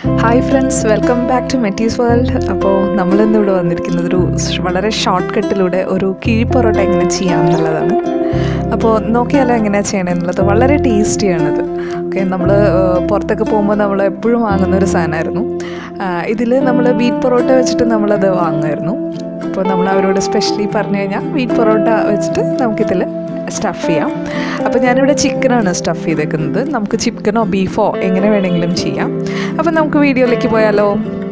hi friends welcome back to Metty's world അപ്പോൾ നമ്മളിന്ന് ഇവിടെ വന്നിരിക്കുന്നത് ഒരു സ് വളരെ ഷോർട്ട് കട്ടിലൂടെ ഒരു കിഴിപ്പൊറോട്ട എങ്ങനെ ചെയ്യാം എന്നുള്ളതാണ് അപ്പോൾ നോക്കിയാലോ എങ്ങനെയാണ് ചെയ്യണമെന്നുള്ളത് വളരെ ടേസ്റ്റിയാണിത് ഓക്കെ നമ്മൾ പുറത്തൊക്കെ പോകുമ്പോൾ നമ്മൾ എപ്പോഴും വാങ്ങുന്ന ഒരു സാധനമായിരുന്നു ഇതിൽ നമ്മൾ വീറ്റ് പൊറോട്ട വെച്ചിട്ട് നമ്മളത് വാങ്ങുമായിരുന്നു അപ്പോൾ നമ്മൾ അവരോട് സ്പെഷ്യലി പറഞ്ഞു കഴിഞ്ഞാൽ വീറ്റ് പൊറോട്ട വെച്ചിട്ട് നമുക്കിതിൽ സ്റ്റഫ് ചെയ്യാം അപ്പോൾ ഞാനിവിടെ ചിക്കനാണ് സ്റ്റഫ് ചെയ്തേക്കുന്നത് നമുക്ക് ചിക്കനോ ബീഫോ എങ്ങനെ വേണമെങ്കിലും ചെയ്യാം അപ്പോൾ നമുക്ക് വീഡിയോയിലേക്ക് പോയാലോ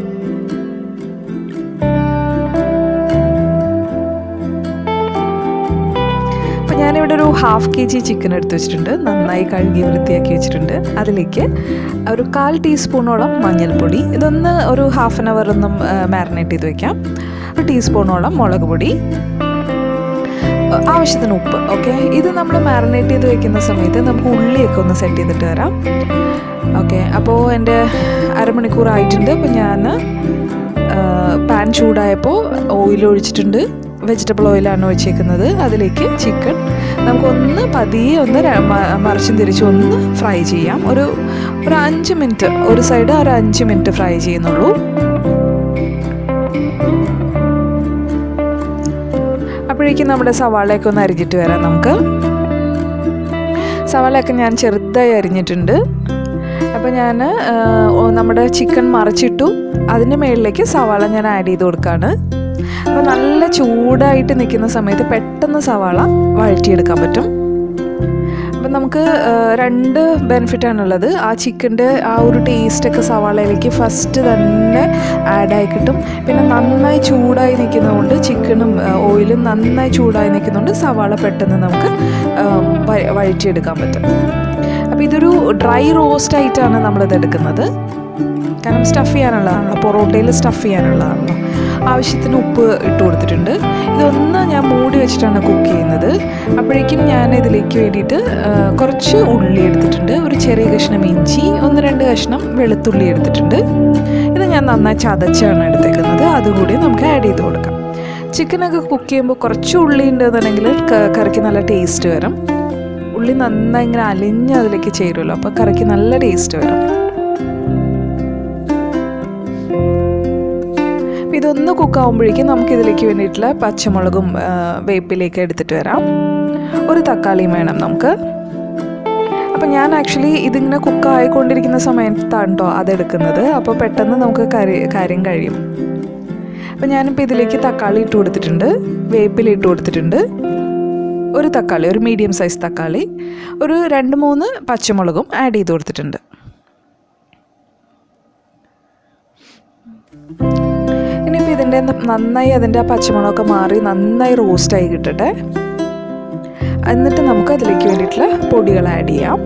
അപ്പോൾ ഞാനിവിടെ ഒരു ഹാഫ് കെ ജി ചിക്കൻ എടുത്ത് വെച്ചിട്ടുണ്ട് നന്നായി കഴുകി വൃത്തിയാക്കി വെച്ചിട്ടുണ്ട് അതിലേക്ക് ഒരു കാൽ ടീസ്പൂണോളം മഞ്ഞൾപ്പൊടി ഇതൊന്ന് ഒരു ഹാഫ് ആൻ അവർ ഒന്നും മാരിനേറ്റ് ചെയ്ത് വെക്കാം ഒരു ടീസ്പൂണോളം മുളക് പൊടി ആവശ്യത്തിന് ഉപ്പ് ഓക്കെ ഇത് നമ്മൾ മാറിനേറ്റ് ചെയ്ത് വെക്കുന്ന സമയത്ത് നമുക്ക് ഉള്ളിയൊക്കെ ഒന്ന് സെറ്റ് ചെയ്തിട്ട് വരാം ഓക്കെ അപ്പോൾ എൻ്റെ അരമണിക്കൂർ ആയിട്ടുണ്ട് അപ്പോൾ ഞാൻ പാൻ ചൂടായപ്പോൾ ഓയിൽ ഒഴിച്ചിട്ടുണ്ട് വെജിറ്റബിൾ ഓയിലാണ് ഒഴിച്ചേക്കുന്നത് അതിലേക്ക് ചിക്കൻ നമുക്കൊന്ന് പതിയെ ഒന്ന് മറിച്ചും തിരിച്ചും ഒന്ന് ഫ്രൈ ചെയ്യാം ഒരു ഒരു അഞ്ച് മിനിറ്റ് ഒരു സൈഡ് ഒരു അഞ്ച് മിനിറ്റ് ഫ്രൈ ചെയ്യുന്നുള്ളൂ അപ്പോഴേക്കും നമ്മുടെ സവാളയൊക്കെ ഒന്ന് അരിഞ്ഞിട്ട് വരാം നമുക്ക് സവാളയൊക്കെ ഞാൻ ചെറുതായി അരിഞ്ഞിട്ടുണ്ട് അപ്പോൾ ഞാൻ നമ്മുടെ ചിക്കൻ മറിച്ചിട്ടു അതിൻ്റെ മുകളിലേക്ക് സവാള ഞാൻ ആഡ് ചെയ്ത് കൊടുക്കുകയാണ് അപ്പോൾ നല്ല ചൂടായിട്ട് നിൽക്കുന്ന സമയത്ത് പെട്ടെന്ന് സവാള വഴറ്റിയെടുക്കാൻ പറ്റും അപ്പം നമുക്ക് രണ്ട് ബെനിഫിറ്റാണുള്ളത് ആ ചിക്കൻ്റെ ആ ഒരു ടേസ്റ്റൊക്കെ സവാളയിലേക്ക് ഫസ്റ്റ് തന്നെ ആഡായി കിട്ടും പിന്നെ നന്നായി ചൂടായി നിൽക്കുന്നതുകൊണ്ട് ചിക്കനും ഓയിലും നന്നായി ചൂടായി നിൽക്കുന്നതുകൊണ്ട് സവാള പെട്ടെന്ന് നമുക്ക് വഴറ്റിയെടുക്കാൻ പറ്റും അപ്പോൾ ഇതൊരു ഡ്രൈ റോസ്റ്റ് ആയിട്ടാണ് നമ്മളിത് എടുക്കുന്നത് കാരണം സ്റ്റഫ് ചെയ്യാനുള്ളതാണല്ലോ പൊറോട്ടയിൽ സ്റ്റഫ് ചെയ്യാനുള്ളതാണല്ലോ ആവശ്യത്തിന് ഉപ്പ് ഇട്ട് കൊടുത്തിട്ടുണ്ട് ഇതൊന്ന് ഞാൻ മൂടി വെച്ചിട്ടാണ് കുക്ക് ചെയ്യുന്നത് അപ്പോഴേക്കും ഞാൻ ഇതിലേക്ക് വേണ്ടിയിട്ട് കുറച്ച് ഉള്ളി എടുത്തിട്ടുണ്ട് ഒരു ചെറിയ കഷ്ണം ഇഞ്ചി ഒന്ന് രണ്ട് കഷ്ണം വെളുത്തുള്ളി എടുത്തിട്ടുണ്ട് ഇത് ഞാൻ നന്നായി ചതച്ചാണ് എടുത്തേക്കുന്നത് അതുകൂടി നമുക്ക് ആഡ് ചെയ്ത് കൊടുക്കാം ചിക്കനൊക്കെ കുക്ക് ചെയ്യുമ്പോൾ കുറച്ച് ഉള്ളി ഉണ്ടെന്നുണ്ടെങ്കിൽ കറിക്ക് നല്ല ടേസ്റ്റ് വരും ഉള്ളി നന്നായി ഇങ്ങനെ അലിഞ്ഞ് അതിലേക്ക് ചേരുമല്ലോ അപ്പോൾ കറിക്ക് നല്ല ടേസ്റ്റ് വരും ഇതൊന്ന് കുക്കാവുമ്പോഴേക്കും നമുക്കിതിലേക്ക് വേണ്ടിയിട്ടുള്ള പച്ചമുളകും വേപ്പിലേക്ക് എടുത്തിട്ട് വരാം ഒരു തക്കാളിയും വേണം നമുക്ക് അപ്പം ഞാൻ ആക്ച്വലി ഇതിങ്ങനെ കുക്കായിക്കൊണ്ടിരിക്കുന്ന സമയത്താണ് കേട്ടോ അതെടുക്കുന്നത് അപ്പോൾ പെട്ടെന്ന് നമുക്ക് കറി കാര്യം കഴിയും അപ്പം ഞാനിപ്പോൾ ഇതിലേക്ക് തക്കാളി ഇട്ട് കൊടുത്തിട്ടുണ്ട് വേപ്പില ഇട്ട് കൊടുത്തിട്ടുണ്ട് ഒരു തക്കാളി ഒരു മീഡിയം സൈസ് തക്കാളി ഒരു രണ്ട് മൂന്ന് പച്ചമുളകും ആഡ് ചെയ്ത് കൊടുത്തിട്ടുണ്ട് ഇനിയിപ്പോൾ ഇതിൻ്റെ നന്നായി അതിൻ്റെ ആ പച്ചമുളകൊക്കെ മാറി നന്നായി റോസ്റ്റായി കിട്ടട്ടെ എന്നിട്ട് നമുക്ക് അതിലേക്ക് വേണ്ടിയിട്ടുള്ള പൊടികൾ ആഡ് ചെയ്യാം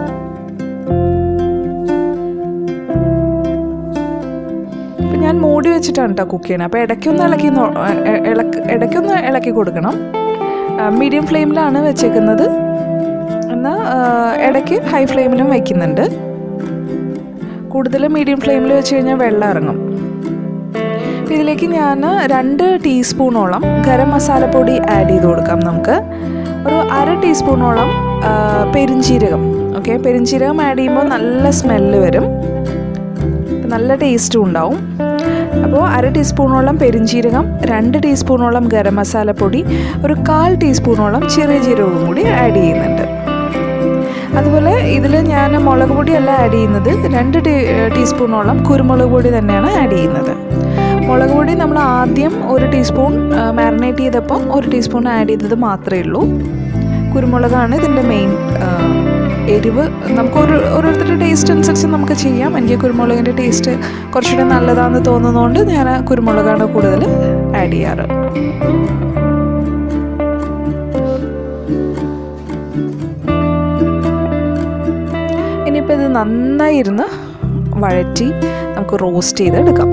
ഇപ്പം ഞാൻ മൂടി വെച്ചിട്ടാണ് കേട്ടോ കുക്ക് ചെയ്യണത് അപ്പോൾ ഇടയ്ക്കൊന്ന് ഇളക്കി ഇളക്ക് ഇടയ്ക്കൊന്ന് ഇളക്കി കൊടുക്കണം മീഡിയം ഫ്ലെയിമിലാണ് വെച്ചേക്കുന്നത് എന്നാൽ ഇടയ്ക്ക് ഹൈ ഫ്ലെയിമിലും വയ്ക്കുന്നുണ്ട് കൂടുതൽ മീഡിയം ഫ്ലെയിമിൽ വെച്ച് കഴിഞ്ഞാൽ വെള്ളം ഇറങ്ങും ഇതിലേക്ക് ഞാൻ രണ്ട് ടീസ്പൂണോളം ഗരം മസാലപ്പൊടി ആഡ് ചെയ്ത് കൊടുക്കാം നമുക്ക് ഒരു അര ടീസ്പൂണോളം പെരിഞ്ചീരകം ഓക്കെ പെരിഞ്ചീരകം ആഡ് ചെയ്യുമ്പോൾ നല്ല സ്മെല്ല് വരും നല്ല ടേസ്റ്റും ഉണ്ടാവും അപ്പോൾ അര ടീസ്പൂണോളം പെരിഞ്ചീരകം രണ്ട് ടീസ്പൂണോളം ഗരം മസാലപ്പൊടി ഒരു കാൽ ടീസ്പൂണോളം ചെറിയ ജീരകവും കൂടി ആഡ് ചെയ്യുന്നുണ്ട് അതുപോലെ ഇതിൽ ഞാൻ മുളക് പൊടിയല്ല ആഡ് ചെയ്യുന്നത് രണ്ട് ടീ ടീസ്പൂണോളം കുരുമുളക് പൊടി തന്നെയാണ് ആഡ് ചെയ്യുന്നത് മുളക് പൊടി നമ്മൾ ആദ്യം ഒരു ടീസ്പൂൺ മാരിനേറ്റ് ചെയ്തപ്പോൾ ഒരു ടീസ്പൂൺ ആഡ് ചെയ്തത് മാത്രമേ ഉള്ളൂ കുരുമുളകാണ് ഇതിൻ്റെ മെയിൻ എരിവ് നമുക്ക് ഒരു ഓരോരുത്തരുടെ ടേസ്റ്റ് അനുസരിച്ച് നമുക്ക് ചെയ്യാം എനിക്ക് കുരുമുളകിൻ്റെ ടേസ്റ്റ് കുറച്ചുകൂടെ നല്ലതാണെന്ന് തോന്നുന്നതുകൊണ്ട് ഞാൻ കുരുമുളകാണ് കൂടുതൽ ആഡ് ചെയ്യാറ് ഇനിയിപ്പോൾ ഇത് നന്നായി ഇരുന്ന് വഴറ്റി നമുക്ക് റോസ്റ്റ് ചെയ്തെടുക്കാം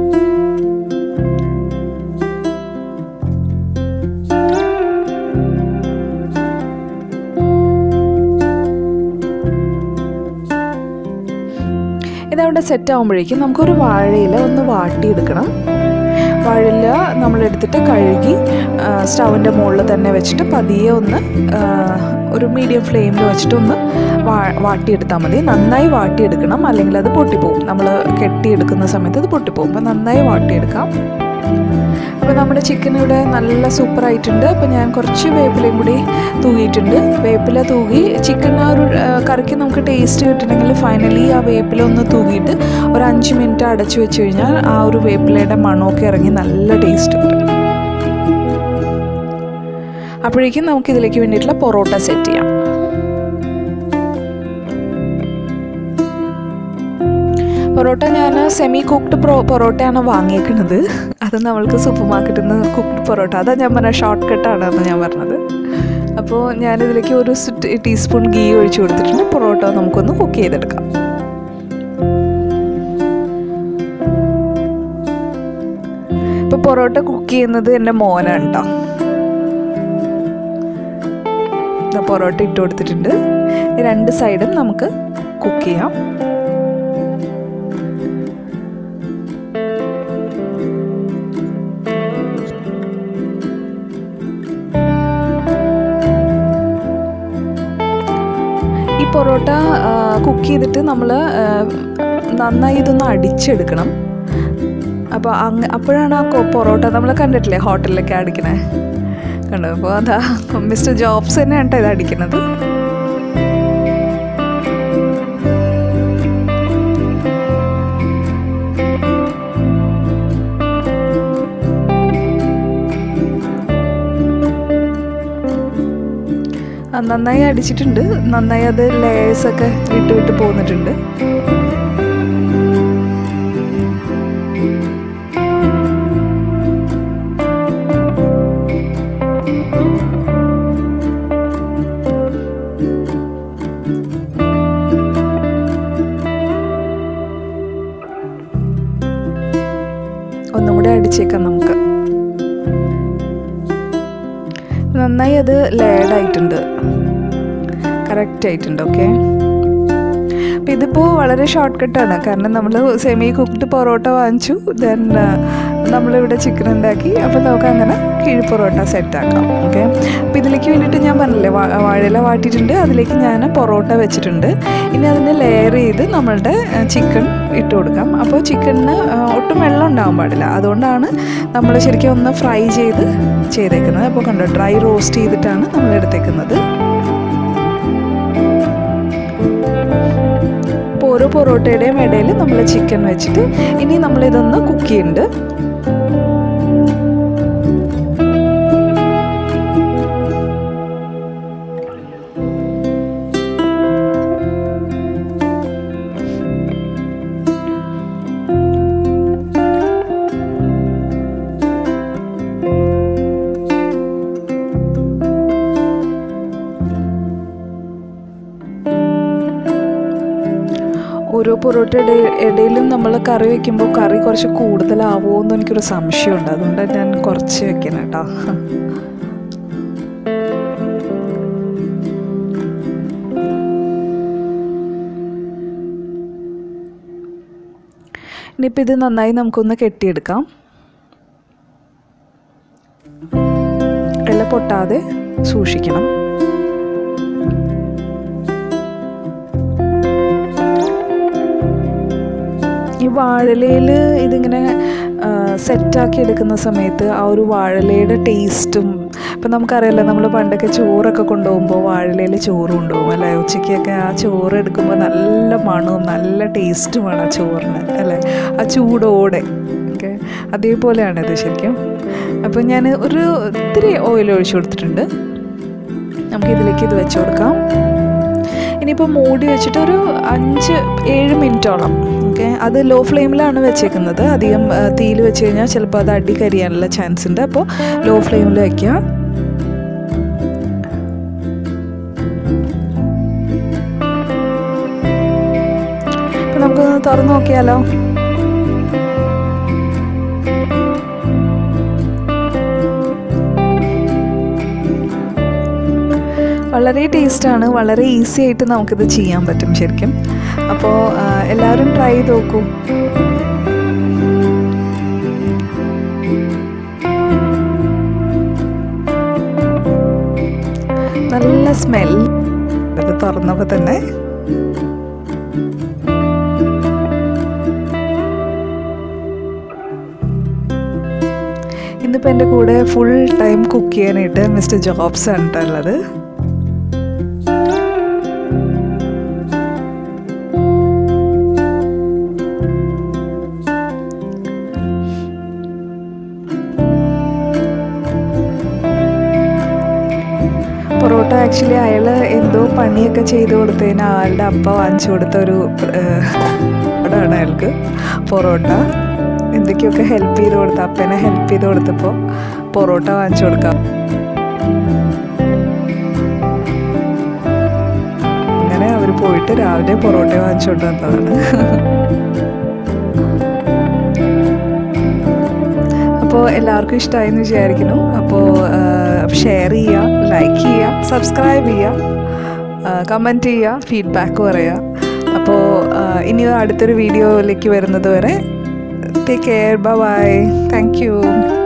ഇതവിടെ സെറ്റ് ആകുമ്പോഴേക്കും നമുക്കൊരു വാഴയില ഒന്ന് വാട്ടിയെടുക്കണം വാഴയില നമ്മളെടുത്തിട്ട് കഴുകി സ്റ്റൗവിൻ്റെ മുകളിൽ തന്നെ വെച്ചിട്ട് പതിയെ ഒന്ന് ഒരു മീഡിയം ഫ്ലെയിമിൽ വെച്ചിട്ട് ഒന്ന് വാ വാട്ടിയെടുത്താൽ മതി നന്നായി വാട്ടിയെടുക്കണം അല്ലെങ്കിൽ അത് പൊട്ടിപ്പോവും നമ്മൾ കെട്ടിയെടുക്കുന്ന സമയത്ത് അത് പൊട്ടിപ്പോവും അപ്പോൾ നന്നായി വാട്ടിയെടുക്കാം അപ്പോൾ നമ്മുടെ ചിക്കൻ ഇവിടെ നല്ല സൂപ്പർ ആയിട്ടുണ്ട് അപ്പോൾ ഞാൻ കുറച്ച് വേപ്പിലയും കൂടി തൂകിയിട്ടുണ്ട് വേപ്പില തൂകി ചിക്കൻ ആ ഒരു ആ, കറിക്ക് നമുക്ക് ടേസ്റ്റ് കിട്ടണമെങ്കിൽ ഫൈനലി ആ വേപ്പില ഒന്ന് തൂകിയിട്ട് ഒരു അഞ്ച് മിനിറ്റ് അടച്ചു വെച്ച് കഴിഞ്ഞാൽ ആ ഒരു വേപ്പിലയുടെ മണമൊക്കെ ഇറങ്ങി നല്ല ടേസ്റ്റ് കിട്ടും അപ്പോഴേക്കും നമുക്ക് ഇതിലേക്ക് വേണ്ടിയിട്ടുള്ള പൊറോട്ട സെറ്റ് ചെയ്യാം പൊറോട്ട ഞാൻ സെമി കുക്ക്ഡ് പ്രോ പൊറോട്ടയാണ് വാങ്ങിയേക്കുന്നത് അത് നമ്മൾക്ക് സൂപ്പർ മാർക്കറ്റിൽ നിന്ന് കുക്ക്ഡ് പൊറോട്ട അതാ ഞാൻ പറഞ്ഞ ഷോർട്ട് കട്ടാണ് എന്ന് ഞാൻ പറഞ്ഞത് അപ്പോൾ ഞാനിതിലേക്ക് ഒരു സ് ടീസ്പൂൺ ഗീ ഒഴിച്ച് കൊടുത്തിട്ടുണ്ട് പൊറോട്ട നമുക്കൊന്ന് കുക്ക് ചെയ്തെടുക്കാം ഇപ്പോൾ പൊറോട്ട കുക്ക് ചെയ്യുന്നത് എൻ്റെ മോനാണ് കേട്ടോ ദാ പൊറോട്ട ഇട്ട് കൊടുത്തിട്ടുണ്ട് ഈ രണ്ട് സൈഡും നമുക്ക് കുക്ക് ചെയ്യാം ഈ പൊറോട്ട കുക്ക് ചെയ്തിട്ട് നമ്മൾ നന്നായി ഇതൊന്ന് അടിച്ചെടുക്കണം അപ്പോൾ അങ്ങ് അപ്പോഴാണ് ആ കൊ- പൊറോട്ട നമ്മൾ കണ്ടിട്ടില്ലേ ഹോട്ടലിലൊക്കെ അടിക്കണേ കണ്ടോ അപ്പോൾ അതാ മിസ്റ്റർ ജോബ്സ് തന്നെയാണ് കേട്ടോ ഇത് അടിക്കുന്നത് ആ, നന്നായി അടിച്ചിട്ടുണ്ട് നന്നായി അത് ലേയേഴ്സൊക്കെ വിട്ട് വിട്ട് പോന്നിട്ടുണ്ട് ഒന്നും കൂടെ അടിച്ചേക്കാം നമുക്ക് നന്നായി അത് ലേഡ് ആയിട്ടുണ്ട് കറക്റ്റ് ആയിട്ടുണ്ട് ഓക്കെ അപ്പോൾ ഇതിപ്പോൾ വളരെ ഷോർട്ട് കട്ടാണ് കാരണം നമ്മൾ സെമി കുക്ക്ഡ് പൊറോട്ട വാങ്ങിച്ചു ദെൻ നമ്മളിവിടെ ചിക്കൻ ഉണ്ടാക്കി അപ്പോൾ നമുക്ക് അങ്ങനെ കിഴി പൊറോട്ട സെറ്റാക്കാം ഓക്കെ അപ്പോൾ ഇതിലേക്ക് വേണ്ടിയിട്ട് ഞാൻ പറഞ്ഞില്ലേ വാ- വാഴയില വാട്ടിയിട്ടുണ്ട് അതിലേക്ക് ഞാൻ പൊറോട്ട വെച്ചിട്ടുണ്ട് ഇനി അതിൻ്റെ ലെയർ ചെയ്ത് നമ്മളുടെ ചിക്കൻ ഇട്ട് കൊടുക്കാം അപ്പോൾ ചിക്കനിന് ഒട്ടും വെള്ളം ഉണ്ടാകാൻ പാടില്ല അതുകൊണ്ടാണ് നമ്മൾ ശരിക്കും ഒന്ന് ഫ്രൈ ചെയ്ത് ചെയ്തേക്കുന്നത് അപ്പോൾ കണ്ടോ ഡ്രൈ റോസ്റ്റ് ചെയ്തിട്ടാണ് നമ്മൾ എടുത്തേക്കുന്നത് അപ്പോൾ ഓരോ പൊറോട്ടയുടെയും ഇടയിൽ നമ്മൾ ചിക്കൻ വെച്ചിട്ട് ഇനി നമ്മളിതൊന്ന് കുക്ക് ചെയ്യുന്നുണ്ട് ഓരോ പൊറോട്ടയുടെ ഇടയിലും നമ്മൾ കറി വെക്കുമ്പോൾ കറി കുറച്ച് കൂടുതലാവുമോ എന്ന് എനിക്കൊരു സംശയമുണ്ട് അതുകൊണ്ട് ഞാൻ കുറച്ച് വെക്കണം കേട്ടോ ഇനിയിപ്പോൾ ഇത് നന്നായി നമുക്കൊന്ന് കെട്ടിയെടുക്കാം ഇല പൊട്ടാതെ സൂക്ഷിക്കണം ഈ വാഴലയിൽ ഇതിങ്ങനെ സെറ്റാക്കി എടുക്കുന്ന സമയത്ത് ആ ഒരു വാഴലയുടെ ടേസ്റ്റും ഇപ്പം നമുക്കറിയാലോ നമ്മൾ പണ്ടൊക്കെ ചോറൊക്കെ കൊണ്ടുപോകുമ്പോൾ വാഴലയിൽ ചോറ് കൊണ്ടുപോകും അല്ലേ ഉച്ചയ്ക്കൊക്കെ ആ ചോറ് എടുക്കുമ്പോൾ നല്ല മണവും നല്ല ടേസ്റ്റുമാണ് ആ ചോറിന് അല്ലേ ആ ചൂടോടെ ഓക്കെ അതേപോലെയാണ് ഇത് ശരിക്കും അപ്പോൾ ഞാൻ ഒരു ഇത്തിരി ഓയിൽ ഒഴിച്ചു കൊടുത്തിട്ടുണ്ട് നമുക്ക് ഇതിലേക്ക് ഇത് വെച്ച് കൊടുക്കാം ഇനിയിപ്പോൾ മൂടി വെച്ചിട്ട് ഒരു അഞ്ച് ഏഴ് മിനിറ്റോളം ഓക്കെ അത് ലോ ഫ്ലെയിമിലാണ് വെച്ചേക്കുന്നത് അധികം തീയിൽ വെച്ച് കഴിഞ്ഞാൽ ചിലപ്പോൾ അത് അടി കരിയാനുള്ള ചാൻസ് ഉണ്ട് അപ്പോൾ ലോ ഫ്ലെയിമിൽ വയ്ക്കുക അപ്പം നമുക്കൊന്ന് തുറന്നു നോക്കിയാലോ വളരെ ടേസ്റ്റാണ് വളരെ ഈസി ആയിട്ട് നമുക്കിത് ചെയ്യാൻ പറ്റും ശരിക്കും അപ്പോൾ എല്ലാവരും ട്രൈ ചെയ്ത് നോക്കൂ നല്ല സ്മെൽ അത് തുറന്നപ്പോൾ തന്നെ ഇന്നിപ്പോൾ എൻ്റെ കൂടെ ഫുൾ ടൈം കുക്ക് ചെയ്യാനായിട്ട് മിസ്റ്റർ ജോബ്സ് ആണ് കേട്ടോ ഉള്ളത് പൊറോട്ട ആക്ച്വലി അയാൾ എന്തോ പണിയൊക്കെ ചെയ്ത് കൊടുത്തതിന് ആളുടെ അപ്പ വാങ്ങിച്ചു കൊടുത്ത ഒരു ആണ് അയാൾക്ക് പൊറോട്ട എന്തൊക്കെയൊക്കെ ഹെൽപ്പ് ചെയ്ത് കൊടുത്ത അപ്പനെ ഹെൽപ്പ് ചെയ്ത് കൊടുത്തപ്പോൾ പൊറോട്ട വാങ്ങിച്ചു കൊടുക്കാം അങ്ങനെ അവർ പോയിട്ട് രാവിലെ പൊറോട്ട വാങ്ങിച്ചുകൊണ്ട് വന്നതാണ് അപ്പോൾ എല്ലാവർക്കും ഇഷ്ടമായി എന്ന് വിചാരിക്കുന്നു അപ്പോൾ ഷെയർ ചെയ്യുക ലൈക്ക് ചെയ്യുക സബ്സ്ക്രൈബ് ചെയ്യുക കമൻറ്റ് ചെയ്യുക ഫീഡ്ബാക്ക് പറയുക അപ്പോൾ ഇനി അടുത്തൊരു വീഡിയോയിലേക്ക് വരുന്നത് വരെ take care bye thank U